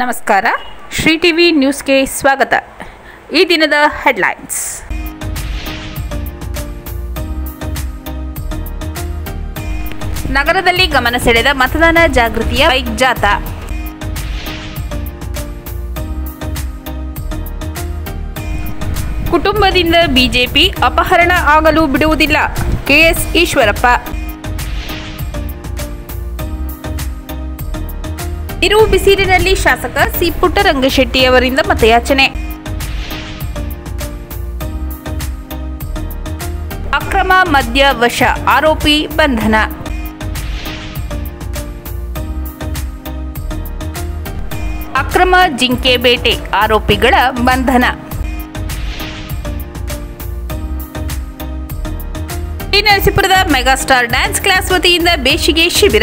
ನಮಸ್ಕಾರ ಶ್ರೀ ಟಿವಿ ನ್ಯೂಸ್ಗೆ ಸ್ವಾಗತ ಈ ದಿನದ ಹೆಡ್ಲೈನ್ಸ್ ನಗರದಲ್ಲಿ ಗಮನ ಸೆಳೆದ ಮತದಾನ ಜಾಗೃತಿಯ ಬೈಕ್ ಜಾಥಾ ಕುಟುಂಬದಿಂದ ಬಿಜೆಪಿ ಅಪಹರಣ ಆಗಲು ಬಿಡುವುದಿಲ್ಲ ಕೆಎಸ್ ಈಶ್ವರಪ್ಪ ಇರು ಬಿಸಿಲಿನಲ್ಲಿ ಶಾಸಕ ಸಿ ಪುಟ್ಟರಂಗಶೆಟ್ಟಿ ಅವರಿಂದ ಮತಯಾಚನೆ ಅಕ್ರಮ ಮದ್ಯ ವಶ ಆರೋಪಿ ಬಂಧನ ಅಕ್ರಮ ಜಿಂಕೆ ಬೇಟೆ ಆರೋಪಿಗಳ ಬಂಧನ ಟಿ ನರಸೀಪುರದ ಮೆಗಾಸ್ಟಾರ್ ಡ್ಯಾನ್ಸ್ ಕ್ಲಾಸ್ ವತಿಯಿಂದ ಬೇಸಿಗೆ ಶಿಬಿರ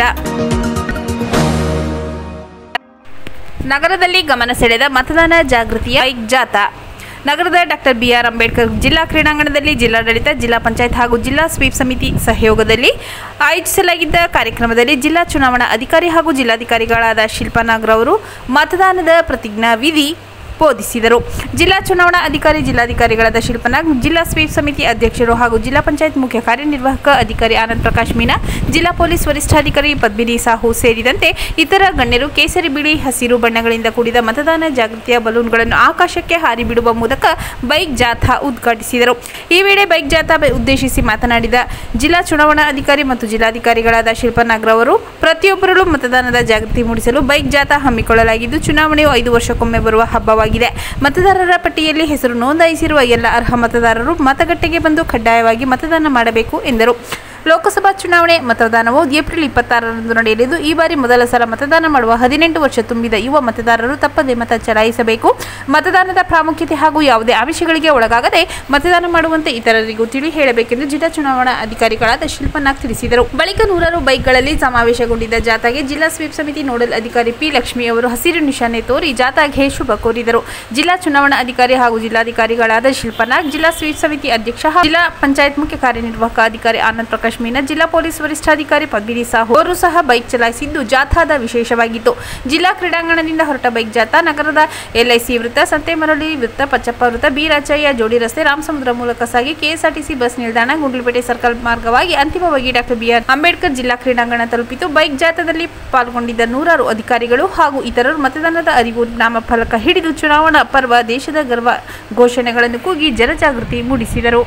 ನಗರದಲ್ಲಿ ಗಮನ ಸೆಳೆದ ಮತದಾನ ಜಾಗೃತಿಯ ಬೈಕ್ ಜಾಥಾ ನಗರದ ಡಾಕ್ಟರ್ ಬಿಆರ್ ಅಂಬೇಡ್ಕರ್ ಜಿಲ್ಲಾ ಕ್ರೀಡಾಂಗಣದಲ್ಲಿ ಜಿಲ್ಲಾಡಳಿತ ಜಿಲ್ಲಾ ಪಂಚಾಯತ್ ಹಾಗೂ ಜಿಲ್ಲಾ ಸ್ವೀಪ್ ಸಮಿತಿ ಸಹಯೋಗದಲ್ಲಿ ಆಯೋಜಿಸಲಾಗಿದ್ದ ಕಾರ್ಯಕ್ರಮದಲ್ಲಿ ಜಿಲ್ಲಾ ಚುನಾವಣಾ ಅಧಿಕಾರಿ ಹಾಗೂ ಜಿಲ್ಲಾಧಿಕಾರಿಗಳಾದ ಶಿಲ್ಪಾ ನಾಗ್ರವರು ಮತದಾನದ ಪ್ರತಿಜ್ಞಾ ವಿಧಿ ಬೋಧಿಸಿದರು ಜಿಲ್ಲಾ ಚುನಾವಣಾ ಅಧಿಕಾರಿ ಜಿಲ್ಲಾಧಿಕಾರಿಗಳಾದ ಶಿಲ್ಪನಾಗ್ ಜಿಲ್ಲಾ ಸ್ವೀಪ್ ಸಮಿತಿ ಅಧ್ಯಕ್ಷರು ಹಾಗೂ ಜಿಲ್ಲಾ ಪಂಚಾಯತ್ ಮುಖ್ಯ ಕಾರ್ಯನಿರ್ವಾಹಕ ಅಧಿಕಾರಿ ಆನಂದ್ ಪ್ರಕಾಶ್ ಮೀನಾ ಜಿಲ್ಲಾ ಪೊಲೀಸ್ ವರಿಷ್ಠಾಧಿಕಾರಿ ಪದ್ಮಿನಿ ಸಾಹು ಸೇರಿದಂತೆ ಇತರ ಗಣ್ಯರು ಕೇಸರಿ ಬಿಳಿ ಹಸಿರು ಬಣ್ಣಗಳಿಂದ ಕೂಡಿದ ಮತದಾನ ಜಾಗೃತಿಯ ಬಲೂನ್ಗಳನ್ನು ಆಕಾಶಕ್ಕೆ ಹಾರಿ ಬಿಡುವ ಮೂಲಕ ಬೈಕ್ ಜಾಥಾ ಉದ್ಘಾಟಿಸಿದರು ಈ ವೇಳೆ ಬೈಕ್ ಜಾಥಾ ಬೈ- ಉದ್ದೇಶಿಸಿ ಮಾತನಾಡಿದ ಜಿಲ್ಲಾ ಚುನಾವಣಾ ಅಧಿಕಾರಿ ಮತ್ತು ಜಿಲ್ಲಾಧಿಕಾರಿಗಳಾದ ಶಿಲ್ಪನಾಗ್ರ ಅವರು ಪ್ರತಿಯೊಬ್ಬರಲ್ಲೂ ಮತದಾನದ ಜಾಗೃತಿ ಮೂಡಿಸಲು ಬೈಕ್ ಜಾಥಾ ಹಮ್ಮಿಕೊಳ್ಳಲಾಗಿದ್ದು ಚುನಾವಣೆಯು ಐದು ವರ್ಷಕ್ಕೊಮ್ಮೆ ಬರುವ ಹಬ್ಬವಾಗಿದೆ ಮತದಾರರ ಪಟ್ಟಿಯಲ್ಲಿ ಹೆಸರು ನೋಂದಾಯಿಸಿರುವ ಎಲ್ಲ ಅರ್ಹ ಮತದಾರರು ಮತಗಟ್ಟೆಗೆ ಬಂದು ಕಡ್ಡಾಯವಾಗಿ ಮತದಾನ ಮಾಡಬೇಕು ಎಂದರು ಲೋಕಸಭಾ ಚುನಾವಣೆ ಮತದಾನವು ಏಪ್ರಿಲ್ ಇಪ್ಪತ್ತಾರರಂದು ನಡೆಯಲಿದ್ದು ಈ ಬಾರಿ ಮೊದಲ ಸಲ ಮತದಾನ ಮಾಡುವ ಹದಿನೆಂಟು ವರ್ಷ ತುಂಬಿದ ಯುವ ಮತದಾರರು ತಪ್ಪದೆ ಮತ ಚಲಾಯಿಸಬೇಕು ಮತದಾನದ ಪ್ರಾಮುಖ್ಯತೆ ಹಾಗೂ ಯಾವುದೇ ಆಮಿಷಗಳಿಗೆ ಒಳಗಾಗದೆ ಮತದಾನ ಮಾಡುವಂತೆ ಇತರರಿಗೂ ತಿಳಿ ಹೇಳಬೇಕೆಂದು ಜಿಲ್ಲಾ ಚುನಾವಣಾ ಅಧಿಕಾರಿಗಳಾದ ಶಿಲ್ಪನಾಗ್ ತಿಳಿಸಿದರು ಬಳಿಕ ನೂರಾರು ಬೈಕ್ಗಳಲ್ಲಿ ಸಮಾವೇಶಗೊಂಡಿದ್ದ ಜಾಥಾಗೆ ಜಿಲ್ಲಾ ಸ್ವೀಪ್ ಸಮಿತಿ ನೋಡಲ್ ಅಧಿಕಾರಿ ಪಿ ಲಕ್ಷ್ಮಿ ಅವರು ಹಸಿರು ನಿಶಾನೆ ತೋರಿ ಜಾಥಾಗೆ ಶುಭ ಕೋರಿದರು ಜಿಲ್ಲಾ ಚುನಾವಣಾ ಅಧಿಕಾರಿ ಹಾಗೂ ಜಿಲ್ಲಾಧಿಕಾರಿಗಳಾದ ಶಿಲ್ಪನಾಗ್ ಜಿಲ್ಲಾ ಸ್ವೀಪ್ ಸಮಿತಿ ಅಧ್ಯಕ್ಷ ಹಾಗೂ ಜಿಲ್ಲಾ ಪಂಚಾಯತ್ ಮುಖ್ಯ ಕಾರ್ಯನಿರ್ವಾಹಕ ಅಧಿಕಾರಿ ಆನಂದ್ ಪ್ರಕಾಶ್ ಮೀನಾ ಜಿಲ್ಲಾ ಪೊಲೀಸ್ ವರಿಷ್ಠಾಧಿಕಾರಿ ಪದ್ಮಿನಿ ಸಾಹು ಅವರು ಸಹ ಬೈಕ್ ಚಲಾಯಿಸಿದ್ದು ಜಾಥಾದ ವಿಶೇಷವಾಗಿತ್ತು ಜಿಲ್ಲಾ ಕ್ರೀಡಾಂಗಣದಿಂದ ಹೊರಟ ಬೈಕ್ ಜಾಥಾ ನಗರದ ಎಲ್ಐಸಿ ವೃತ್ತ ಸಂತೆಮರಳಿ ವೃತ್ತ ಪಚ್ಚಪ್ಪ ವೃತ್ತ ಬಿ ರಾಜಯ್ಯ ಜೋಡಿ ರಸ್ತೆ ರಾಮಸಮುದ್ರ ಮೂಲಕ ಸಾಗಿ ಕೆಎಸ್ಆರ್ಟಿಸಿ ಬಸ್ ನಿಲ್ದಾಣ ಗುಂಡ್ಲುಪೇಟೆ ಸರ್ಕಲ್ ಮಾರ್ಗವಾಗಿ ಅಂತಿಮವಾಗಿ ಡಾಕ್ಟರ್ ಬಿಆರ್ ಅಂಬೇಡ್ಕರ್ ಜಿಲ್ಲಾ ಕ್ರೀಡಾಂಗಣ ತಲುಪಿತು ಬೈಕ್ ಜಾಥಾದಲ್ಲಿ ಪಾಲ್ಗೊಂಡಿದ್ದ ನೂರಾರು ಅಧಿಕಾರಿಗಳು ಹಾಗೂ ಇತರರು ಮತದಾನದ ಅರಿವು ನಾಮಫಲಕ ಹಿಡಿದು ಚುನಾವಣಾ ಪರ್ವ ದೇಶದ ಗರ್ವ ಘೋಷಣೆಗಳನ್ನು ಕೂಗಿ ಜನಜಾಗೃತಿ ಮೂಡಿಸಿದರು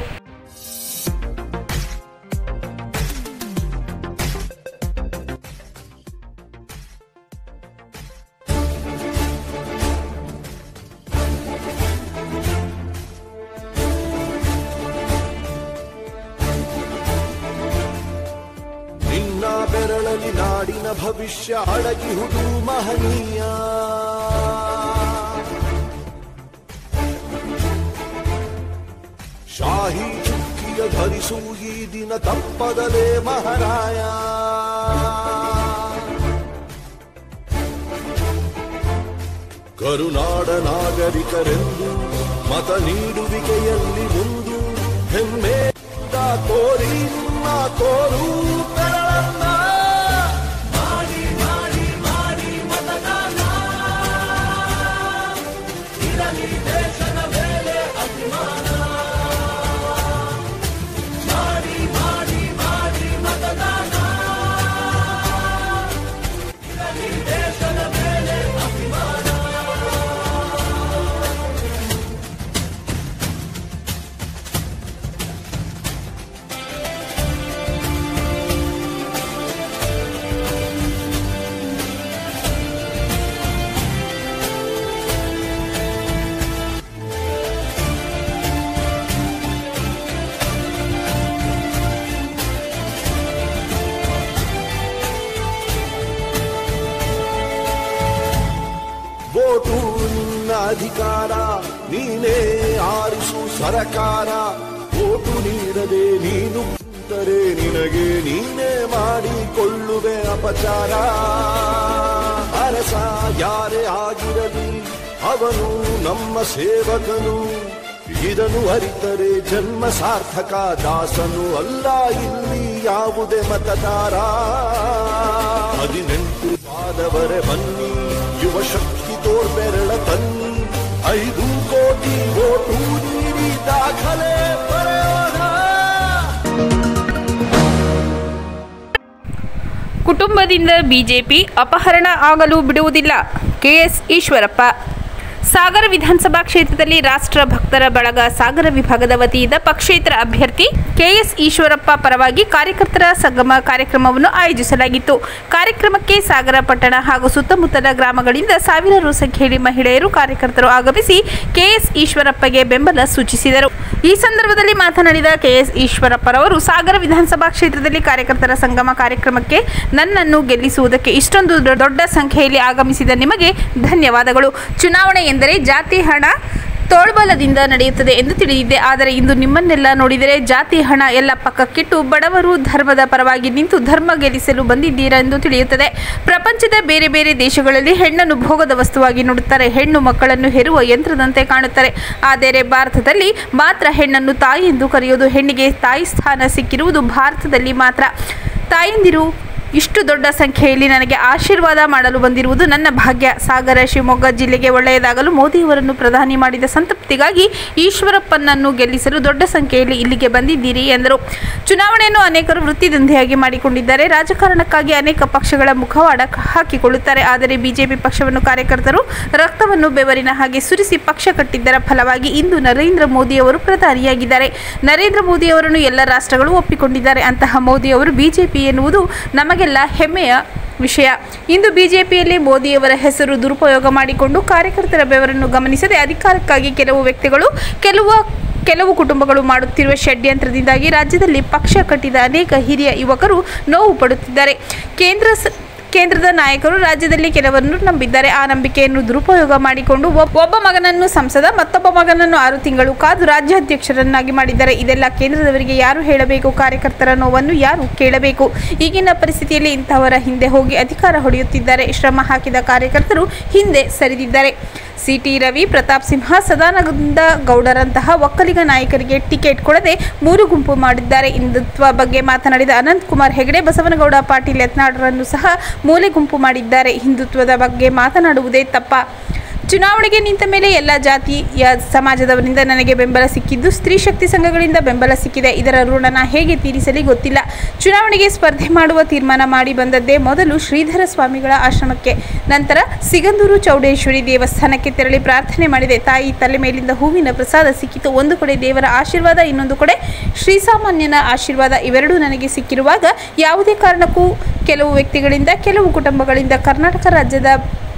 ನಿನ್ನ ಬೆರಳಲಿ ನಾಡಿನ ಭವಿಷ್ಯ ಅಡಗಿಹುದು ಮಹನೀಯ ಶಾಹಿ ಚುಕ್ಕಿಯ ಧರಿಸು ಈ ದಿನ ತಪ್ಪದಲೇ ಮಹಾರಾಯ ಕರುನಾಡ ನಾಗರಿಕರೆಂದು ಮತ ನೀಡುವಿಕೆಯಲ್ಲಿ ಮುಂದು ಹೆಮ್ಮೆ ತೋರಿ ನಿಮ್ಮ ತೋರು ಬೆರಳನ್ನ ಮಾಡಿ ಮಾಡಿ ಮಾಡಿ ಮತದಾನ ಇರಲಿ ದೇಶದ ಮೇಲೆ ಅಭಿಮಾನ ಮಾಡಿ ಮಾಡಿ ಮಾಡಿ ಮತದಾನ ಇರಲಿ ದೇಶದ ಮೇಲೆ ಅಭಿಮಾನ ವೋಟು ನಿನ್ನ ಅಧಿಕಾರ ನೀನೇ ಆರಿಸು ಸರಕಾರ ವೋಟು ನೀಡದೆ ನೀನು ಕುಂತರೆ ನಿನಗೆ ನೀನೇ ಮಾಡಿಕೊಳ್ಳುವೆ ಅಪಚಾರ ಅರಸ ಯಾರೇ ಆಗಿರಲಿ ಅವನು ನಮ್ಮ ಸೇವಕನು ಇದನ್ನು ಅರಿತರೆ ಜನ್ಮ ಸಾರ್ಥಕ ದಾಸನು ಅಲ್ಲ ಇಲ್ಲಿ ಯಾವುದೇ ಮತದಾರ ಹದಿನೆಂಟು ಆದವರೆ ಬನ್ನಿ ಯುವ ಶಕ್ತಿ ತೋರ್ಬೆರಳ ತನ್ನಿ ಐದು ಕೋಟಿ ಓಟು ನೀಡಿ ದಾಖಲೆ ಬರೆಯೋಣ ಕುಟುಂಬದಿಂದ ಬಿಜೆಪಿ ಅಪಹರಣ ಆಗಲು ಬಿಡುವುದಿಲ್ಲ ಕೆಎಸ್ ಈಶ್ವರಪ್ಪ ಸಾಗರ ವಿಧಾನಸಭಾ ಕ್ಷೇತ್ರದಲ್ಲಿ ರಾಷ್ಟ್ರ ಭಕ್ತರ ಬಳಗ ಸಾಗರ ವಿಭಾಗದ ವತಿಯಿಂದ ಪಕ್ಷೇತರ ಅಭ್ಯರ್ಥಿ ಕೆಎಸ್ ಈಶ್ವರಪ್ಪ ಪರವಾಗಿ ಕಾರ್ಯಕರ್ತರ ಸಂಗಮ ಕಾರ್ಯಕ್ರಮವನ್ನು ಆಯೋಜಿಸಲಾಗಿತ್ತು ಕಾರ್ಯಕ್ರಮಕ್ಕೆ ಸಾಗರ ಪಟ್ಟಣ ಹಾಗೂ ಸುತ್ತಮುತ್ತಲ ಗ್ರಾಮಗಳಿಂದ ಸಾವಿರಾರು ಸಂಖ್ಯೆಯಲ್ಲಿ ಮಹಿಳೆಯರು ಕಾರ್ಯಕರ್ತರು ಆಗಮಿಸಿ ಕೆಎಸ್ ಈಶ್ವರಪ್ಪಗೆ ಬೆಂಬಲ ಸೂಚಿಸಿದರು ಈ ಸಂದರ್ಭದಲ್ಲಿ ಮಾತನಾಡಿದ ಕೆಎಸ್ ಈಶ್ವರಪ್ಪರವರು ಸಾಗರ ವಿಧಾನಸಭಾ ಕ್ಷೇತ್ರದಲ್ಲಿ ಕಾರ್ಯಕರ್ತರ ಸಂಗಮ ಕಾರ್ಯಕ್ರಮಕ್ಕೆ ನನ್ನನ್ನು ಗೆಲ್ಲಿಸುವುದಕ್ಕೆ ಇಷ್ಟೊಂದು ದೊ- ದೊಡ್ಡ ಸಂಖ್ಯೆಯಲ್ಲಿ ಆಗಮಿಸಿದ ನಿಮಗೆ ಧನ್ಯವಾದಗಳು ಚುನಾವಣೆ ಎಂದರೆ ಜಾತಿ ಹಣ ತೋಳ್ಬಲದಿಂದ ನಡೆಯುತ್ತದೆ ಎಂದು ತಿಳಿದಿದ್ದೆ ಆದರೆ ಇಂದು ನಿಮ್ಮನ್ನೆಲ್ಲ ನೋಡಿದರೆ ಜಾತಿ ಹಣ ಎಲ್ಲ ಪಕ್ಕಕ್ಕಿಟ್ಟು ಬಡವರು ಧರ್ಮದ ಪರವಾಗಿ ನಿಂತು ಧರ್ಮ ಗೆಲ್ಲಿಸಲು ಬಂದಿದ್ದೀರಾ ಎಂದು ತಿಳಿಯುತ್ತದೆ ಪ್ರಪಂಚದ ಬೇರೆ ಬೇರೆ ದೇಶಗಳಲ್ಲಿ ಹೆಣ್ಣನ್ನು ಭೋಗದ ವಸ್ತುವಾಗಿ ನೋಡುತ್ತಾರೆ ಹೆಣ್ಣು ಮಕ್ಕಳನ್ನು ಹೆರುವ ಯಂತ್ರದಂತೆ ಕಾಣುತ್ತಾರೆ ಆದರೆ ಭಾರತದಲ್ಲಿ ಮಾತ್ರ ಹೆಣ್ಣನ್ನು ತಾಯಿ ಎಂದು ಕರೆಯುವುದು ಹೆಣ್ಣಿಗೆ ತಾಯಿ ಸ್ಥಾನ ಸಿಕ್ಕಿರುವುದು ಭಾರತದಲ್ಲಿ ಮಾತ್ರ ತಾಯಂದಿರು ಇಷ್ಟು ದೊಡ್ಡ ಸಂಖ್ಯೆಯಲ್ಲಿ ನನಗೆ ಆಶೀರ್ವಾದ ಮಾಡಲು ಬಂದಿರುವುದು ನನ್ನ ಭಾಗ್ಯ ಸಾಗರ ಶಿವಮೊಗ್ಗ ಜಿಲ್ಲೆಗೆ ಒಳ್ಳೆಯದಾಗಲು ಮೋದಿಯವರನ್ನು ಪ್ರಧಾನಿ ಮಾಡಿದ ಸಂತೃಪ್ತಿಗಾಗಿ ಈಶ್ವರಪ್ಪನನ್ನು ಗೆಲ್ಲಿಸಲು ದೊಡ್ಡ ಸಂಖ್ಯೆಯಲ್ಲಿ ಇಲ್ಲಿಗೆ ಬಂದಿದ್ದೀರಿ ಎಂದರು ಚುನಾವಣೆಯನ್ನು ಅನೇಕರು ವೃತ್ತಿದಂಧೆಯಾಗಿ ಮಾಡಿಕೊಂಡಿದ್ದಾರೆ ರಾಜಕಾರಣಕ್ಕಾಗಿ ಅನೇಕ ಪಕ್ಷಗಳ ಮುಖವಾಡ ಕ- ಹಾಕಿಕೊಳ್ಳುತ್ತಾರೆ ಆದರೆ ಬಿಜೆಪಿ ಪಕ್ಷವನ್ನು ಕಾರ್ಯಕರ್ತರು ರಕ್ತವನ್ನು ಬೆವರಿನ ಹಾಗೆ ಸುರಿಸಿ ಪಕ್ಷ ಕಟ್ಟಿದ್ದರ ಫಲವಾಗಿ ಇಂದು ನರೇಂದ್ರ ಮೋದಿಯವರು ಪ್ರಧಾನಿಯಾಗಿದ್ದಾರೆ ನರೇಂದ್ರ ಮೋದಿಯವರನ್ನು ಎಲ್ಲ ರಾಷ್ಟ್ರಗಳು ಒಪ್ಪಿಕೊಂಡಿದ್ದಾರೆ ಅಂತಹ ಮೋದಿಯವರು ಬಿಜೆಪಿ ಎನ್ನುವುದು ನಮಗೆಲ್ಲ ಹೆಮ್ಮೆಯ ವಿಷಯ ಇಂದು ಬಿಜೆಪಿಯಲ್ಲಿ ಮೋದಿಯವರ ಹೆಸರು ದುರುಪಯೋಗ ಮಾಡಿಕೊಂಡು ಕಾರ್ಯಕರ್ತರ ಬೆವರನ್ನು ಗಮನಿಸದೆ ಅಧಿಕಾರಕ್ಕಾಗಿ ಕೆಲವು ವ್ಯಕ್ತಿಗಳು ಕೆಲವು ಕೆಲವು ಕುಟುಂಬಗಳು ಮಾಡುತ್ತಿರುವ ಷಡ್ಯಂತ್ರದಿಂದಾಗಿ ರಾಜ್ಯದಲ್ಲಿ ಪಕ್ಷ ಕಟ್ಟಿದ ಅನೇಕ ಹಿರಿಯ ಯುವಕರು ನೋವು ಪಡುತ್ತಿದ್ದಾರೆ ಕೇಂದ್ರ ಸ- ಕೇಂದ್ರದ ನಾಯಕರು ರಾಜ್ಯದಲ್ಲಿ ಕೆಲವರನ್ನು ನಂಬಿದ್ದಾರೆ ಆ ನಂಬಿಕೆಯನ್ನು ದುರುಪಯೋಗ ಮಾಡಿಕೊಂಡು ಒಬ್- ಒಬ್ಬ ಮಗನನ್ನು ಸಂಸದ ಮತ್ತೊಬ್ಬ ಮಗನನ್ನು ಆರು ತಿಂಗಳು ಕಾದು ರಾಜ್ಯಾಧ್ಯಕ್ಷರನ್ನಾಗಿ ಮಾಡಿದ್ದಾರೆ ಇದೆಲ್ಲ ಕೇಂದ್ರದವರಿಗೆ ಯಾರು ಹೇಳಬೇಕು ಕಾರ್ಯಕರ್ತರ ನೋವನ್ನು ಯಾರು ಕೇಳಬೇಕು ಈಗಿನ ಪರಿಸ್ಥಿತಿಯಲ್ಲಿ ಇಂತಹವರ ಹಿಂದೆ ಹೋಗಿ ಅಧಿಕಾರ ಹೊಡೆಯುತ್ತಿದ್ದಾರೆ ಶ್ರಮ ಹಾಕಿದ ಕಾರ್ಯಕರ್ತರು ಹಿಂದೆ ಸರಿದಿದ್ದಾರೆ ಸಿಟಿ ರವಿ ಪ್ರತಾಪ್ ಸಿಂಹ ಸದಾನಂದ ಗೌಡರಂತಹ ಒಕ್ಕಲಿಗ ನಾಯಕರಿಗೆ ಟಿಕೆಟ್ ಕೊಡದೆ ಮೂರು ಗುಂಪು ಮಾಡಿದ್ದಾರೆ ಹಿಂದುತ್ವ ಬಗ್ಗೆ ಮಾತನಾಡಿದ ಅನಂತ್ ಕುಮಾರ್ ಹೆಗಡೆ ಬಸವನಗೌಡ ಪಾಟೀಲ್ ಯತ್ನಾಳರನ್ನು ಸಹ ಮೂಲೆ ಗುಂಪು ಮಾಡಿದ್ದಾರೆ ಹಿಂದುತ್ವದ ಬಗ್ಗೆ ಮಾತನಾಡುವುದೇ ತಪ್ಪ ಚುನಾವಣೆಗೆ ನಿಂತ ಮೇಲೆ ಎಲ್ಲ ಜಾತಿಯ ಸಮಾಜದವರಿಂದ ನನಗೆ ಬೆಂಬಲ ಸಿಕ್ಕಿದ್ದು ಸ್ತ್ರೀ ಶಕ್ತಿ ಸಂಘಗಳಿಂದ ಬೆಂಬಲ ಸಿಕ್ಕಿದೆ ಇದರ ಋಣನ ಹೇಗೆ ತೀರಿಸಲಿ ಗೊತ್ತಿಲ್ಲ ಚುನಾವಣೆಗೆ ಸ್ಪರ್ಧೆ ಮಾಡುವ ತೀರ್ಮಾನ ಮಾಡಿ ಬಂದದ್ದೇ ಮೊದಲು ಶ್ರೀಧರ ಸ್ವಾಮಿಗಳ ಆಶ್ರಮಕ್ಕೆ ನಂತರ ಸಿಗಂದೂರು ಚೌಡೇಶ್ವರಿ ದೇವಸ್ಥಾನಕ್ಕೆ ತೆರಳಿ ಪ್ರಾರ್ಥನೆ ಮಾಡಿದೆ ತಾಯಿ ತಲೆ ಮೇಲಿಂದ ಹೂವಿನ ಪ್ರಸಾದ ಸಿಕ್ಕಿತು ಒಂದು ಕಡೆ ದೇವರ ಆಶೀರ್ವಾದ ಇನ್ನೊಂದು ಕಡೆ ಶ್ರೀಸಾಮಾನ್ಯನ ಆಶೀರ್ವಾದ ಇವೆರಡೂ ನನಗೆ ಸಿಕ್ಕಿರುವಾಗ ಯಾವುದೇ ಕಾರಣಕ್ಕೂ ಕೆಲವು ವ್ಯಕ್ತಿಗಳಿಂದ ಕೆಲವು ಕುಟುಂಬಗಳಿಂದ ಕರ್ನಾಟಕ ರಾಜ್ಯದ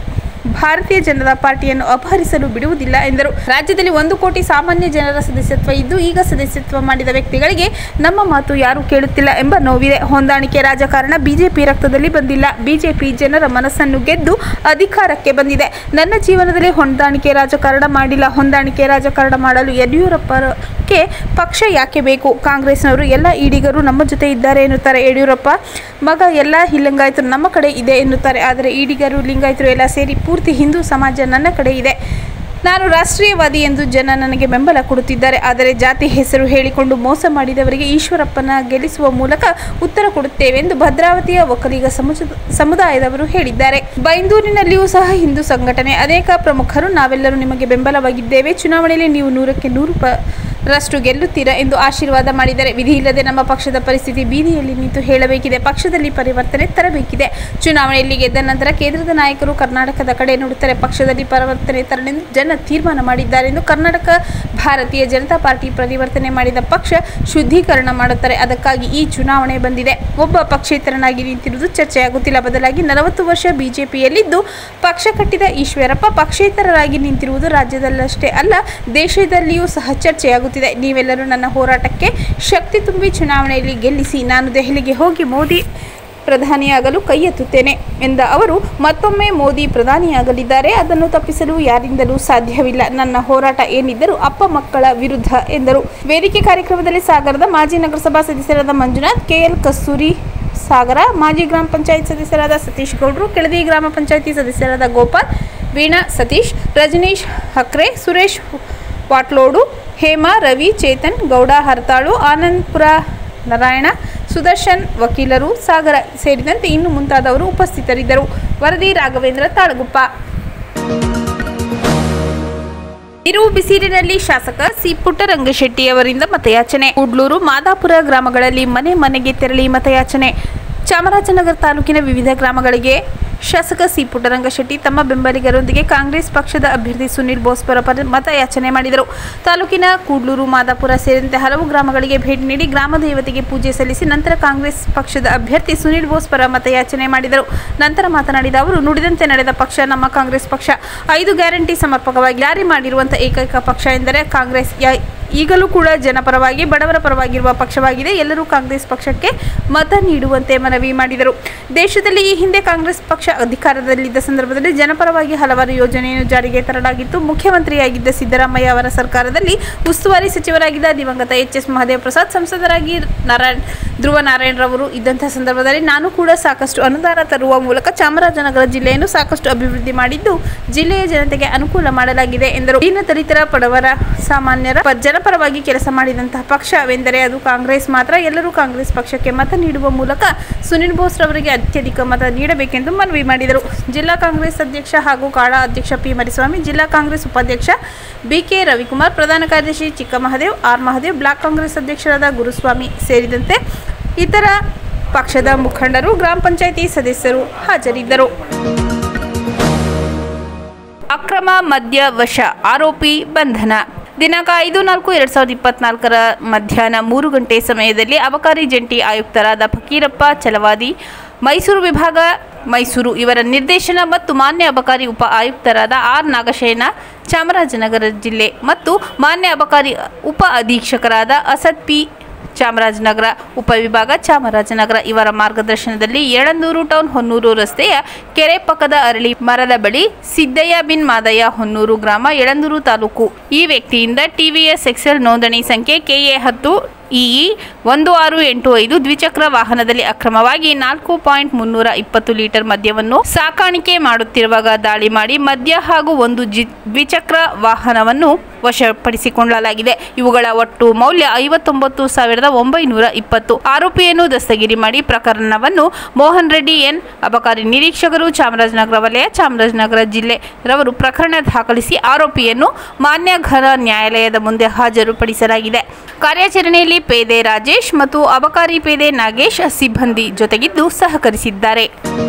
ಭಾರತೀಯ ಜನತಾ ಪಾರ್ಟಿಯನ್ನು ಅಪಹರಿಸಲು ಬಿಡುವುದಿಲ್ಲ ಎಂದರು ರಾಜ್ಯದಲ್ಲಿ ಒಂದು ಕೋಟಿ ಸಾಮಾನ್ಯ ಜನರ ಸದಸ್ಯತ್ವ ಇದ್ದು ಈಗ ಸದಸ್ಯತ್ವ ಮಾಡಿದ ವ್ಯಕ್ತಿಗಳಿಗೆ ನಮ್ಮ ಮಾತು ಯಾರೂ ಕೇಳುತ್ತಿಲ್ಲ ಎಂಬ ನೋವಿದೆ ಹೊಂದಾಣಿಕೆ ರಾಜಕಾರಣ ಬಿಜೆಪಿ ರಕ್ತದಲ್ಲಿ ಬಂದಿಲ್ಲ ಬಿಜೆಪಿ ಜನರ ಮನಸ್ಸನ್ನು ಗೆದ್ದು ಅಧಿಕಾರಕ್ಕೆ ಬಂದಿದೆ ನನ್ನ ಜೀವನದಲ್ಲಿ ಹೊಂದಾಣಿಕೆ ರಾಜಕಾರಣ ಮಾಡಿಲ್ಲ ಹೊಂದಾಣಿಕೆ ರಾಜಕಾರಣ ಮಾಡಲು ಯಡಿಯೂರಪ್ಪಗೆ ಪಕ್ಷ ಯಾಕೆ ಬೇಕು ಕಾಂಗ್ರೆಸ್ನವರು ಎಲ್ಲ ಈಡಿಗರು ನಮ್ಮ ಜೊತೆ ಇದ್ದಾರೆ ಎನ್ನುತ್ತಾರೆ ಯಡಿಯೂರಪ್ಪ ಮಗ ಎಲ್ಲ ಲಿಂಗಾಯತರು ನಮ್ಮ ಕಡೆ ಇದೆ ಎನ್ನುತ್ತಾರೆ ಆದರೆ ಈಡಿಗರು ಲಿಂಗಾಯತರು ಎಲ್ಲ ಸೇರಿ ಪೂರ್ತಿ ಹಿಂದೂ ಸಮಾಜ ನನ್ನ ಕಡೆ ಇದೆ ನಾನು ರಾಷ್ಟ್ರೀಯವಾದಿ ಎಂದು ಜನ ನನಗೆ ಬೆಂಬಲ ಕೊಡುತ್ತಿದ್ದಾರೆ ಆದರೆ ಜಾತಿ ಹೆಸರು ಹೇಳಿಕೊಂಡು ಮೋಸ ಮಾಡಿದವರಿಗೆ ಈಶ್ವರಪ್ಪನ ಗೆಲ್ಲಿಸುವ ಮೂಲಕ ಉತ್ತರ ಕೊಡುತ್ತೇವೆಂದು ಭದ್ರಾವತಿಯ ಒಕ್ಕಲಿಗ ಸಮುಚ- ಸಮುದಾಯದವರು ಹೇಳಿದ್ದಾರೆ ಬೈಂದೂರಿನಲ್ಲಿಯೂ ಸಹ ಹಿಂದೂ ಸಂಘಟನೆ ಅನೇಕ ಪ್ರಮುಖರು ನಾವೆಲ್ಲರೂ ನಿಮಗೆ ಬೆಂಬಲವಾಗಿದ್ದೇವೆ ಚುನಾವಣೆಯಲ್ಲಿ ನೀವು ನೂರಕ್ಕೆ ನೂರು ಪ ರಷ್ಟು ಗೆಲ್ಲುತ್ತೀರಾ ಎಂದು ಆಶೀರ್ವಾದ ಮಾಡಿದರೆ ವಿಧಿ ಇಲ್ಲದೆ ನಮ್ಮ ಪಕ್ಷದ ಪರಿಸ್ಥಿತಿ ಬೀದಿಯಲ್ಲಿ ನಿಂತು ಹೇಳಬೇಕಿದೆ ಪಕ್ಷದಲ್ಲಿ ಪರಿವರ್ತನೆ ತರಬೇಕಿದೆ ಚುನಾವಣೆಯಲ್ಲಿ ಗೆದ್ದ ನಂತರ ಕೇಂದ್ರದ ನಾಯಕರು ಕರ್ನಾಟಕದ ಕಡೆ ನೋಡುತ್ತಾರೆ ಪಕ್ಷದಲ್ಲಿ ಪರಿವರ್ತನೆ ತರಲೆಂದು ಜನ ತೀರ್ಮಾನ ಮಾಡಿದ್ದಾರೆ ಎಂದು ಕರ್ನಾಟಕ ಭಾರತೀಯ ಜನತಾ ಪಾರ್ಟಿ ಪರಿವರ್ತನೆ ಮಾಡಿದ ಪಕ್ಷ ಶುದ್ಧೀಕರಣ ಮಾಡುತ್ತಾರೆ ಅದಕ್ಕಾಗಿ ಈ ಚುನಾವಣೆ ಬಂದಿದೆ ಒಬ್ಬ ಪಕ್ಷೇತರನಾಗಿ ನಿಂತಿರುವುದು ಚರ್ಚೆಯಾಗುತ್ತಿಲ್ಲ ಬದಲಾಗಿ ನಲವತ್ತು ವರ್ಷ ಬಿಜೆಪಿಯಲ್ಲಿದ್ದು ಪಕ್ಷ ಕಟ್ಟಿದ ಈಶ್ವರಪ್ಪ ಪಕ್ಷೇತರರಾಗಿ ನಿಂತಿರುವುದು ರಾಜ್ಯದಲ್ಲಷ್ಟೇ ಅಲ್ಲ ದೇಶದಲ್ಲಿಯೂ ಸಹ ಚರ್ಚೆಯಾಗುತ್ತಿದೆ ನೀವೆಲ್ಲರೂ ನನ್ನ ಹೋರಾಟಕ್ಕೆ ಶಕ್ತಿ ತುಂಬಿ ಚುನಾವಣೆಯಲ್ಲಿ ಗೆಲ್ಲಿಸಿ ನಾನು ದೆಹಲಿಗೆ ಹೋಗಿ ಮೋದಿ ಪ್ರಧಾನಿಯಾಗಲು ಕೈ ಎತ್ತುತ್ತೇನೆ ಎಂದ ಅವರು ಮತ್ತೊಮ್ಮೆ ಮೋದಿ ಪ್ರಧಾನಿಯಾಗಲಿದ್ದಾರೆ ಅದನ್ನು ತಪ್ಪಿಸಲು ಯಾರಿಂದಲೂ ಸಾಧ್ಯವಿಲ್ಲ ನನ್ನ ಹೋರಾಟ ಏನಿದ್ದರೂ ಅಪ್ಪ ಮಕ್ಕಳ ವಿರುದ್ಧ ಎಂದರು ವೇದಿಕೆ ಕಾರ್ಯಕ್ರಮದಲ್ಲಿ ಸಾಗರದ ಮಾಜಿ ನಗರಸಭಾ ಸದಸ್ಯರಾದ ಮಂಜುನಾಥ್ ಕೆಎಲ್ ಕಸ್ತೂರಿ ಸಾಗರ ಮಾಜಿ ಗ್ರಾಮ ಪಂಚಾಯತ್ ಸದಸ್ಯರಾದ ಸತೀಶ್ ಗೌಡ್ರು ಕೆಳದಿ ಗ್ರಾಮ ಪಂಚಾಯತಿ ಸದಸ್ಯರಾದ ಗೋಪಾಲ್ ವೀಣಾ ಸತೀಶ್ ರಜನೀಶ್ ಹಕ್ರೆ ಸುರೇಶ್ ವಾಟ್ಲೋಡು ಹೇಮಾ ರವಿ ಚೇತನ್ ಗೌಡ ಹರ್ತಾಳು ಆನಂದ್ಪುರ ನಾರಾಯಣ ಸುದರ್ಶನ್ ವಕೀಲರು ಸಾಗರ ಸೇರಿದಂತೆ ಇನ್ನು ಮುಂತಾದವರು ಉಪಸ್ಥಿತರಿದ್ದರು ವರದಿ ರಾಘವೇಂದ್ರ ತಾಳಗುಪ್ಪ ಇರು ಬಿಸಿಲಿನಲ್ಲಿ ಶಾಸಕ ಸಿ ಪುಟ್ಟರಂಗಶೆಟ್ಟಿ ಅವರಿಂದ ಮತಯಾಚನೆ ಉಡ್ಲೂರು ಮಾದಾಪುರ ಗ್ರಾಮಗಳಲ್ಲಿ ಮನೆ ಮನೆಗೆ ತೆರಳಿ ಮತಯಾಚನೆ ಚಾಮರಾಜನಗರ ತಾಲೂಕಿನ ವಿವಿಧ ಗ್ರಾಮಗಳಿಗೆ ಶಾಸಕ ಸಿ ಪುಟ್ಟರಂಗಶೆಟ್ಟಿ ತಮ್ಮ ಬೆಂಬಲಿಗರೊಂದಿಗೆ ಕಾಂಗ್ರೆಸ್ ಪಕ್ಷದ ಅಭ್ಯರ್ಥಿ ಸುನಿಲ್ ಬೋಸ್ ಪರ ಪರ ಮತಯಾಚನೆ ಮಾಡಿದರು ತಾಲೂಕಿನ ಕೂಡ್ಲೂರು ಮಾದಾಪುರ ಸೇರಿದಂತೆ ಹಲವು ಗ್ರಾಮಗಳಿಗೆ ಭೇಟಿ ನೀಡಿ ಗ್ರಾಮ ದೇವತೆಗೆ ಪೂಜೆ ಸಲ್ಲಿಸಿ ನಂತರ ಕಾಂಗ್ರೆಸ್ ಪಕ್ಷದ ಅಭ್ಯರ್ಥಿ ಸುನಿಲ್ ಬೋಸ್ ಪರ ಮತಯಾಚನೆ ಮಾಡಿದರು ನಂತರ ಮಾತನಾಡಿದ ಅವರು ನುಡಿದಂತೆ ನಡೆದ ಪಕ್ಷ ನಮ್ಮ ಕಾಂಗ್ರೆಸ್ ಪಕ್ಷ ಐದು ಗ್ಯಾರಂಟಿ ಸಮರ್ಪಕವಾಗಿ ಜಾರಿ ಮಾಡಿರುವಂತಹ ಏಕೈಕ ಪಕ್ಷ ಎಂದರೆ ಕಾಂಗ್ರೆಸ್ ಯ- ಈಗಲೂ ಕೂಡ ಜನಪರವಾಗಿ ಬಡವರ ಪರವಾಗಿರುವ ಪಕ್ಷವಾಗಿದೆ ಎಲ್ಲರೂ ಕಾಂಗ್ರೆಸ್ ಪಕ್ಷಕ್ಕೆ ಮತ ನೀಡುವಂತೆ ಮನವಿ ಮಾಡಿದರು ದೇಶದಲ್ಲಿ ಈ ಹಿಂದೆ ಕಾಂಗ್ರೆಸ್ ಪಕ್ಷ ಅಧಿಕಾರದಲ್ಲಿದ್ದ ಸಂದರ್ಭದಲ್ಲಿ ಜನಪರವಾಗಿ ಹಲವಾರು ಯೋಜನೆಯನ್ನು ಜಾರಿಗೆ ತರಲಾಗಿತ್ತು ಮುಖ್ಯಮಂತ್ರಿಯಾಗಿದ್ದ ಸಿದ್ದರಾಮಯ್ಯ ಅವರ ಸರ್ಕಾರದಲ್ಲಿ ಉಸ್ತುವಾರಿ ಸಚಿವರಾಗಿದ್ದ ದಿವಂಗತ ಎಚ್ ಎಸ್ ಮಹದೇವ ಪ್ರಸಾದ್ ಸಂಸದರಾಗಿ ನಾರಾಯಣ್ ಧ್ರುವ ನಾರಾಯಣರವರು ಇದ್ದಂತಹ ಸಂದರ್ಭದಲ್ಲಿ ನಾನು ಕೂಡ ಸಾಕಷ್ಟು ಅನುದಾನ ತರುವ ಮೂಲಕ ಚಾಮರಾಜನಗರ ಜಿಲ್ಲೆಯನ್ನು ಸಾಕಷ್ಟು ಅಭಿವೃದ್ಧಿ ಮಾಡಿದ್ದು ಜಿಲ್ಲೆಯ ಜನತೆಗೆ ಅನುಕೂಲ ಮಾಡಲಾಗಿದೆ ಎಂದರು ದೀನದಲಿತರ ಬಡವರ ಸಾಮಾನ್ಯರ ಪ- ಜನಪರವಾಗಿ ಕೆಲಸ ಮಾಡಿದಂತಹ ಪಕ್ಷವೆಂದರೆ ಅದು ಕಾಂಗ್ರೆಸ್ ಮಾತ್ರ ಎಲ್ಲರೂ ಕಾಂಗ್ರೆಸ್ ಪಕ್ಷಕ್ಕೆ ಮತ ನೀಡುವ ಮೂಲಕ ಸುನಿಲ್ ಬೋಸ್ ರವರಿಗೆ ಅತ್ಯಧಿಕ ಮತ ನೀಡಬೇಕೆಂದು ಮನವಿ ಮಾಡಿದರು ಜಿಲ್ಲಾ ಕಾಂಗ್ರೆಸ್ ಅಧ್ಯಕ್ಷ ಹಾಗೂ ಕಾಡಾ ಅಧ್ಯಕ್ಷ ಪಿ ಮರಿಸ್ವಾಮಿ ಜಿಲ್ಲಾ ಕಾಂಗ್ರೆಸ್ ಉಪಾಧ್ಯಕ್ಷ ಬಿಕೆ ರವಿಕುಮಾರ್ ಪ್ರಧಾನ ಕಾರ್ಯದರ್ಶಿ ಚಿಕ್ಕ ಮಹದೇವ್ ಆರ್ ಮಹದೇವ್ ಬ್ಲಾಕ್ ಕಾಂಗ್ರೆಸ್ ಅಧ್ಯಕ್ಷರಾದ ಗುರುಸ್ವಾಮಿ ಸೇರಿದಂತೆ ಇತರ ಪಕ್ಷದ ಮುಖಂಡರು ಗ್ರಾಮ ಪಂಚಾಯಿತಿ ಸದಸ್ಯರು ಹಾಜರಿದ್ದರು ಅಕ್ರಮ ಮದ್ಯ ವಶ ಆರೋಪಿ ಬಂಧನ ದಿನಾಂಕ ಐದು ನಾಲ್ಕು ಎರಡ್ ಸಾವಿರದ ಇಪ್ಪತ್ನಾಲ್ಕರ ಮಧ್ಯಾಹ್ನ ಮೂರು ಗಂಟೆ ಸಮಯದಲ್ಲಿ ಅಬಕಾರಿ ಜಂಟಿ ಆಯುಕ್ತರಾದ ಫಕೀರಪ್ಪ ಚಲವಾದಿ ಮೈಸೂರು ವಿಭಾಗ ಮೈಸೂರು ಇವರ ನಿರ್ದೇಶನ ಮತ್ತು ಮಾನ್ಯ ಅಬಕಾರಿ ಉಪ ಆಯುಕ್ತರಾದ ಆರ್ ನಾಗಶಯನ ಚಾಮರಾಜನಗರ ಜಿಲ್ಲೆ ಮತ್ತು ಮಾನ್ಯ ಅಬಕಾರಿ ಉಪ ಅಧೀಕ್ಷಕರಾದ ಅಸದ್ ಪಿ ಚಾಮರಾಜನಗರ ಉಪವಿಭಾಗ ಚಾಮರಾಜನಗರ ಇವರ ಮಾರ್ಗದರ್ಶನದಲ್ಲಿ ಯಳಂದೂರು ಟೌನ್ ಹೊನ್ನೂರು ರಸ್ತೆಯ ಕೆರೆ ಪಕ್ಕದ ಅರಳಿ ಮರದ ಬಳಿ ಸಿದ್ದಯ್ಯ ಬಿನ್ ಮಾದಯ್ಯ ಹೊನ್ನೂರು ಗ್ರಾಮ ಯಳಂದೂರು ತಾಲೂಕು ಈ ವ್ಯಕ್ತಿಯಿಂದ ಟಿವಿಎಸ್ ಎಕ್ಸೆಲ್ ನೋಂದಣಿ ಸಂಖ್ಯೆ ಕೆಎ ಹತ್ತು ಇಇ ಒಂದು ಆರು ಎಂಟು ಐದು ದ್ವಿಚಕ್ರ ವಾಹನದಲ್ಲಿ ಅಕ್ರಮವಾಗಿ ನಾಲ್ಕು ಪಾಯಿಂಟ್ ಮುನ್ನೂರ ಇಪ್ಪತ್ತು ಲೀಟರ್ ಮದ್ಯವನ್ನು ಸಾಕಾಣಿಕೆ ಮಾಡುತ್ತಿರುವಾಗ ದಾಳಿ ಮಾಡಿ ಮದ್ಯ ಹಾಗೂ ಒಂದು ಜಿ ದ್ವಿಚಕ್ರ ವಾಹನವನ್ನು ವಶಪಡಿಸಿಕೊಳ್ಳಲಾಗಿದೆ ಇವುಗಳ ಒಟ್ಟು ಮೌಲ್ಯ ಐವತ್ತೊಂಬತ್ತು ಸಾವಿರದ ಒಂಬೈನೂರ ಇಪ್ಪತ್ತು ಆರೋಪಿಯನ್ನು ದಸ್ತಗಿರಿ ಮಾಡಿ ಪ್ರಕರಣವನ್ನು ಮೋಹನ್ ರೆಡ್ಡಿ ಎನ್ ಅಬಕಾರಿ ನಿರೀಕ್ಷಕರು ಚಾಮರಾಜನಗರ ವಲಯ ಚಾಮರಾಜನಗರ ಜಿಲ್ಲೆ ರವರು ಪ್ರಕರಣ ದಾಖಲಿಸಿ ಆರೋಪಿಯನ್ನು ಮಾನ್ಯ ಘನ ನ್ಯಾಯಾಲಯದ ಮುಂದೆ ಹಾಜರುಪಡಿಸಲಾಗಿದೆ ಕಾರ್ಯಾಚರಣೆಯಲ್ಲಿ ಪೇದೆ ರಾಜೇಶ್ ಮತ್ತು ಅಬಕಾರಿ ಪೇದೆ ನಾಗೇಶ್ ಸಿಬ್ಬಂದಿ ಜೊತೆಗಿದ್ದು ಸಹಕರಿಸಿದ್ದಾರೆ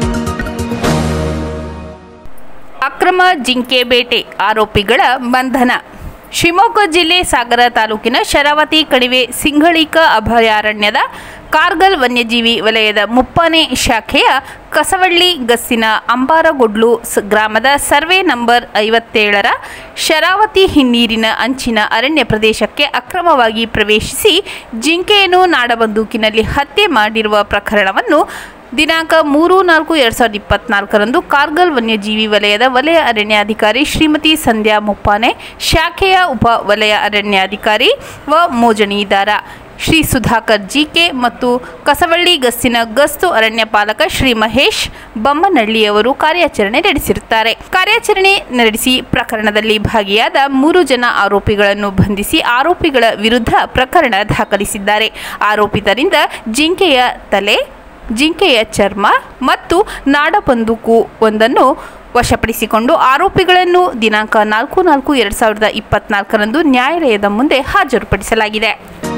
ಅಕ್ರಮ ಜಿಂಕೆ ಬೇಟೆ ಆರೋಪಿಗಳ ಬಂಧನ ಶಿವಮೊಗ್ಗ ಜಿಲ್ಲೆ ಸಾಗರ ತಾಲೂಕಿನ ಶರಾವತಿ ಕಣಿವೆ ಸಿಂಘಳಿಕ ಅಭಯಾರಣ್ಯದ ಕಾರ್ಗಲ್ ವನ್ಯಜೀವಿ ವಲಯದ ಮುಪ್ಪನೆ ಶಾಖೆಯ ಕಸವಳ್ಳಿ ಗಸ್ಸಿನ ಅಂಬಾರಗೊಡ್ಲು ಸ- ಗ್ರಾಮದ ಸರ್ವೆ ನಂಬರ್ ಐವತ್ತೇಳರ ಶರಾವತಿ ಹಿನ್ನೀರಿನ ಅಂಚಿನ ಅರಣ್ಯ ಪ್ರದೇಶಕ್ಕೆ ಅಕ್ರಮವಾಗಿ ಪ್ರವೇಶಿಸಿ ಜಿಂಕೆಯನ್ನು ನಾಡಬಂದೂಕಿನಲ್ಲಿ ಹತ್ಯೆ ಮಾಡಿರುವ ಪ್ರಕರಣವನ್ನು ದಿನಾಂಕ ಮೂರು ನಾಲ್ಕು ಎರಡು ಸಾವಿರದ ಇಪ್ಪತ್ನಾಲ್ಕರಂದು ಕಾರ್ಗಲ್ ವನ್ಯಜೀವಿ ವಲಯದ ವಲಯ ಅರಣ್ಯಾಧಿಕಾರಿ ಶ್ರೀಮತಿ ಸಂಧ್ಯಾ ಮುಪ್ಪಾನೆ ಶಾಖೆಯ ಉಪ ವಲಯ ಅರಣ್ಯಾಧಿಕಾರಿ ವ ಮೋಜಣಿದಾರ ಶ್ರೀ ಸುಧಾಕರ್ ಜಿಕೆ ಮತ್ತು ಕಸವಳ್ಳಿ ಗಸ್ತಿನ ಗಸ್ತು ಅರಣ್ಯ ಪಾಲಕ ಶ್ರೀ ಮಹೇಶ್ ಬಮ್ಮನಹಳ್ಳಿಯವರು ಕಾರ್ಯಾಚರಣೆ ನಡೆಸಿರುತ್ತಾರೆ ಕಾರ್ಯಾಚರಣೆ ನಡೆಸಿ ಪ್ರಕರಣದಲ್ಲಿ ಭಾಗಿಯಾದ ಮೂರು ಜನ ಆರೋಪಿಗಳನ್ನು ಬಂಧಿಸಿ ಆರೋಪಿಗಳ ವಿರುದ್ಧ ಪ್ರಕರಣ ದಾಖಲಿಸಿದ್ದಾರೆ ಆರೋಪಿತರಿಂದ ಜಿಂಕೆಯ ತಲೆ ಜಿಂಕೆಯ ಚರ್ಮ ಮತ್ತು ನಾಡಬಂದೂಕು ಒಂದನ್ನು ವಶಪಡಿಸಿಕೊಂಡು ಆರೋಪಿಗಳನ್ನು ದಿನಾಂಕ ನಾಲ್ಕು ನಾಲ್ಕು ಎರಡು ಸಾವಿರದ ಇಪ್ಪತ್ನಾಲ್ಕರಂದು ನ್ಯಾಯಾಲಯದ ಮುಂದೆ ಹಾಜರುಪಡಿಸಲಾಗಿದೆ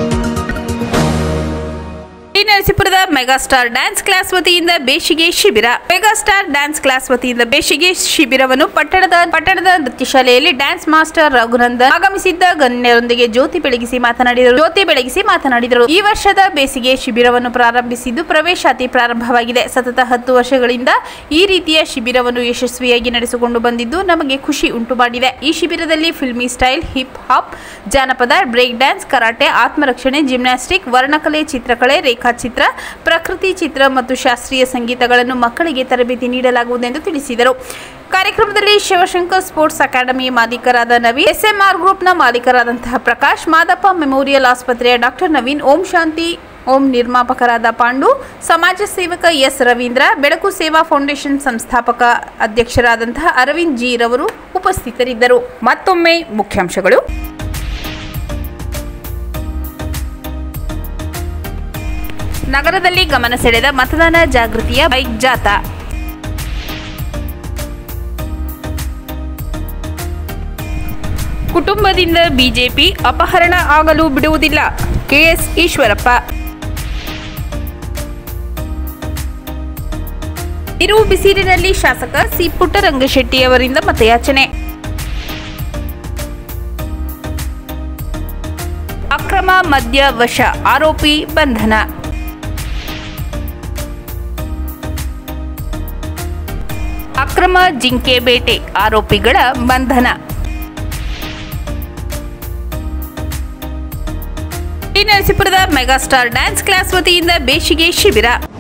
ಟಿ ನರಸೀಪುರದ ಮೆಗಾಸ್ಟಾರ್ ಡ್ಯಾನ್ಸ್ ಕ್ಲಾಸ್ ವತಿಯಿಂದ ಬೇಸಿಗೆ ಶಿಬಿರ ಮೆಗಾಸ್ಟಾರ್ ಡ್ಯಾನ್ಸ್ ಕ್ಲಾಸ್ ವತಿಯಿಂದ ಬೇಸಿಗೆ ಶಿಬಿರವನ್ನು ಪಟ್ಟಣದ ಪಟ್ಟಣದ ನೃತ್ಯ ಶಾಲೆಯಲ್ಲಿ ಡ್ಯಾನ್ಸ್ ಮಾಸ್ಟರ್ ರಘುನಂದನ್ ಆಗಮಿಸಿದ್ದ ಗಣ್ಯರೊಂದಿಗೆ ಜ್ಯೋತಿ ಬೆಳಗಿಸಿ ಮಾತನಾಡಿದರು ಜ್ಯೋತಿ ಬೆಳಗಿಸಿ ಮಾತನಾಡಿದರು ಈ ವರ್ಷದ ಬೇಸಿಗೆ ಶಿಬಿರವನ್ನು ಪ್ರಾರಂಭಿಸಿದ್ದು ಪ್ರವೇಶಾತಿ ಪ್ರಾರಂಭವಾಗಿದೆ ಸತತ ಹತ್ತು ವರ್ಷಗಳಿಂದ ಈ ರೀತಿಯ ಶಿಬಿರವನ್ನು ಯಶಸ್ವಿಯಾಗಿ ನಡೆಸಿಕೊಂಡು ಬಂದಿದ್ದು ನಮಗೆ ಖುಷಿ ಉಂಟು ಮಾಡಿದೆ ಈ ಶಿಬಿರದಲ್ಲಿ ಫಿಲ್ಮಿ ಸ್ಟೈಲ್ ಹಿಪ್ ಹಾಪ್ ಜಾನಪದ ಬ್ರೇಕ್ ಡ್ಯಾನ್ಸ್ ಕರಾಟೆ ಆತ್ಮರಕ್ಷಣೆ ಜಿಮ್ನಾಸ್ಟಿಕ್ ವರ್ಣಕಲೆ ಚಿತ್ರಕಲೆ ರೇಖಾಚಿತ್ರ ಪ್ರಕೃತಿ ಚಿತ್ರ ಮತ್ತು ಶಾಸ್ತ್ರೀಯ ಸಂಗೀತಗಳನ್ನು ಮಕ್ಕಳಿಗೆ ತರಬೇತಿ ನೀಡಲಾಗುವುದೆಂದು ತಿಳಿಸಿದರು ಕಾರ್ಯಕ್ರಮದಲ್ಲಿ ಶಿವಶಂಕರ್ ಸ್ಪೋರ್ಟ್ಸ್ ಅಕಾಡೆಮಿ ಮಾಲೀಕರಾದ ನವೀನ್ ಎಸ್ಎಂಆರ್ ಗ್ರೂಪ್ನ ಮಾಲೀಕರಾದಂತಹ ಪ್ರಕಾಶ್ ಮಾದಪ್ಪ ಮೆಮೋರಿಯಲ್ ಆಸ್ಪತ್ರೆಯ ಡಾಕ್ಟರ್ ನವೀನ್ ಓಂ ಶಾಂತಿ ಓಂ ನಿರ್ಮಾಪಕರಾದ ಪಾಂಡು ಸಮಾಜ ಸೇವಕ ಎಸ್ ರವೀಂದ್ರ ಬೆಳಕು ಸೇವಾ ಫೌಂಡೇಶನ್ ಸಂಸ್ಥಾಪಕ ಅಧ್ಯಕ್ಷರಾದಂತಹ ಅರವಿಂದ್ ಜಿ ರವರು ಉಪಸ್ಥಿತರಿದ್ದರು ಮತ್ತೊಮ್ಮೆ ಮುಖ್ಯಾಂಶಗಳು ನಗರದಲ್ಲಿ ಗಮನ ಸೆಳೆದ ಮತದಾನ ಜಾಗೃತಿಯ ಬೈಕ್ ಜಾಥಾ ಕುಟುಂಬದಿಂದ ಬಿಜೆಪಿ ಅಪಹರಣ ಆಗಲು ಬಿಡುವುದಿಲ್ಲ ಕೆಎಸ್ ಈಶ್ವರಪ್ಪ ತಿರುವು ಬಿಸಿಲಿನಲ್ಲಿ ಶಾಸಕ ಸಿ ಪುಟ್ಟರಂಗಶೆಟ್ಟಿ ಅವರಿಂದ ಮತಯಾಚನೆ ಅಕ್ರಮ ಮದ್ಯ ವಶ ಆರೋಪಿ ಬಂಧನ ಅಕ್ರಮ ಜಿಂಕೆ ಬೇಟೆ ಆರೋಪಿಗಳ ಬಂಧನ ಟಿ ನರಸೀಪುರದ ಮೆಗಾಸ್ಟಾರ್ ಡ್ಯಾನ್ಸ್ ಕ್ಲಾಸ್ ವತಿಯಿಂದ ಬೇಸಿಗೆ ಶಿಬಿರ